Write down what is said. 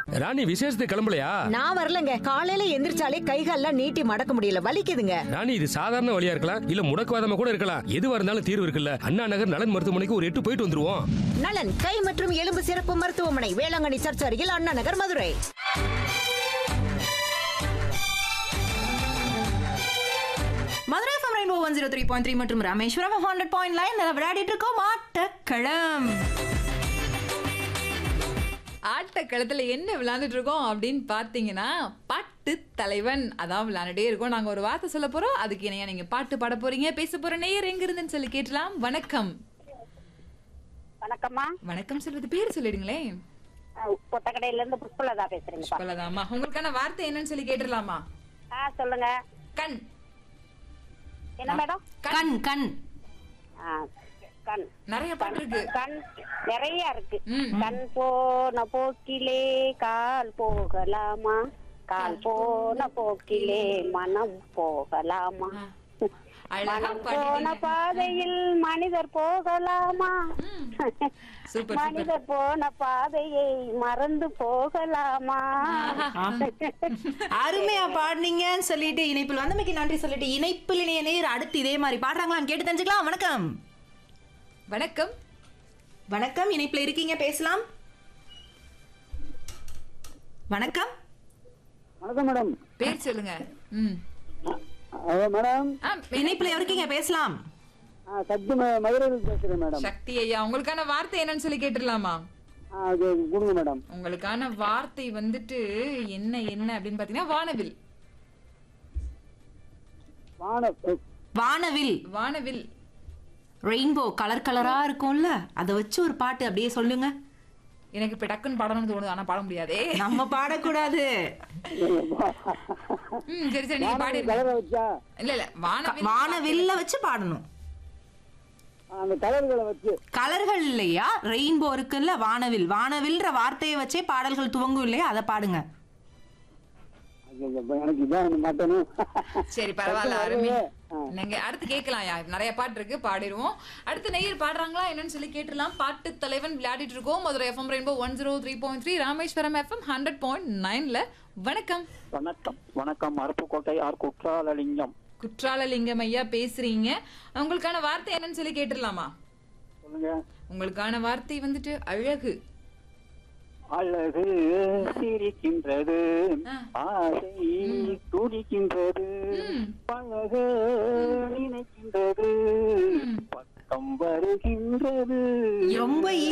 ராணி விசேஷத்துக்கு கிளம்பலையா நான் வரலங்க காலையில எந்திரிச்சாலே கைகால்லாம் நீட்டி மடக்க முடியல வலிக்குதுங்க ராணி இது சாதாரண வழியா இருக்கலாம் இல்ல முடக்குவாதமா கூட இருக்கலாம் எதுவா இருந்தாலும் தீர்வு இருக்குல்ல அண்ணா நகர் நலன் மருத்துவமனைக்கு ஒரு எட்டு போயிட்டு வந்துருவோம் நலன் கை மற்றும் எலும்பு சிறப்பு மருத்துவமனை வேளாங்கண்ணி சர்ச் அருகில் Anna Nagar Madurai Madurai FM rainbow one zero three point three மற்றும் ராமேஸ்வரம் ஹண்ட்ரட் பாயிண்ட் லைன் விளையாடிட்டு இருக்கோம் ஆட்டக்களம் ஆட்டக்களத்துல என்ன விளையாண்டுட்டு இருக்கோம் அப்படின்னு பார்த்தீங்கன்னா பாட்டு தலைவன் அதான் விளையாண்டுட்டே இருக்கோம் நாங்க ஒரு வார்த்தை சொல்ல போறோம் அதுக்கு இணையா நீங்க பாட்டு பாட போறீங்க பேச போற நேயர் எங்க இருந்துன்னு சொல்லி கேட்டலாம் வணக்கம் வணக்கம்மா வணக்கம் சொல்றது பேர் சொல்லிடுங்களேன் அஹ் கொட்டக்கடையில இருந்து புஷ்பலதா பேசுறேங்கப்பா புஷ்பலதாமா உங்களுக்கான வார்த்தை என்னன்னு சொல்லி கேட்டுடலாமா ஆ சொல்லுங்க கண் என்ன மேடம் கண் கண் ஆ, கண் நிறைய பாட்டு இருக்கு கண் நிறைய இருக்கு ம். கண் போன போக்கிலே கால் போகலாமா கால் போன போக்கிலே மனம் போகலாமா அழகா மனம் போன பாடுறீங்க பாதையில் மனிதர் போகலாமா சூப்பர் மனிதர் போன பாதையை மறந்து போகலாமா அருமையா பாடுனீங்கன்னு சொல்லிட்டு இணைப்பில் வந்தமைக்கு நன்றி சொல்லிட்டு இணைப்பில் இணைய நேர் அடுத்து இதே மாதிரி பாடுறாங்களான்னு கேட்டு தெரிஞ்சுக்கலாம் வணக்கம் வணக்கம் வணக்கம் இணைப்பில் இருக்கீங்க பேசலாம் வணக்கம் வணக்கம் மேடம் பேர் சொல்லுங்க ம் ஹலோ மேடம் ஆ, இணைப்பில் இருக்கீங்க பேசலாம் ஆ, சக்தி ம- மதுரையில் பேசுறேன் மேடம் சக்தி ஐயா உங்களுக்கான வார்த்தை என்னன்னு சொல்லி கேட்டுடலாமா ஆ, அது கொடுங்க மேடம் உங்களுக்கான வார்த்தை வந்துட்டு என்ன என்ன அப்படின்னு பாத்தீங்கன்னா வானவில் வான வானவில் வானவில் ரெயின்போ கலர் கலரா இருக்கும்ல அதை வச்சு ஒரு பாட்டு அப்படியே சொல்லுங்க எனக்கு இப்ப டக்குன்னு பாடணும்னு தோணுது ஆனா பாட முடியாதே நம்ம பாடக்கூடாது ம் சரி சரி நீங்க பாடிருங்க கலரை வச்சா இல்ல இல்ல வானவில் வானவில்ல வச்சு பாடணும் அந்த கலர்களை வச்சு கலர்கள் இல்லையா ரெயின்போ இருக்குல்ல வானவில் வானவில்ன்ற வார்த்தையை வச்சே பாடல்கள் துவங்கும் இல்லையா அதை பாடுங்க ஐயோ, எனக்கு இதான் மாட்டணும் சரி பரவாயில்ல அருமை நீங்க அடுத்து கேட்கலாம் யா நிறைய பாட்டு இருக்கு பாடிடுவோம் அடுத்து நெய்யர் பாடுறாங்களா என்னன்னு சொல்லி கேட்டுலாம் பாட்டு தலைவன் விளையாடிட்டு இருக்கோம் Madurai FM rainbow one zero three point three Rameswaram FM hundred point நைன்ல வணக்கம் வணக்கம் வணக்கம் அருப்புக்கோட்டை ஆர் குற்றாலலிங்கம் குற்றாலலிங்கம் ஐயா பேசுறீங்க உங்களுக்கான வார்த்தை என்னன்னு சொல்லி கேட்டுடலாமா சொல்லுங்க உங்களுக்கான வார்த்தை வந்துட்டு அழகு அழகு சிரிக்கின்றது ஆசை துடிக்கின்றது பழக நினைக்கின்றது பக்கம் வருகின்றது ரொம்ப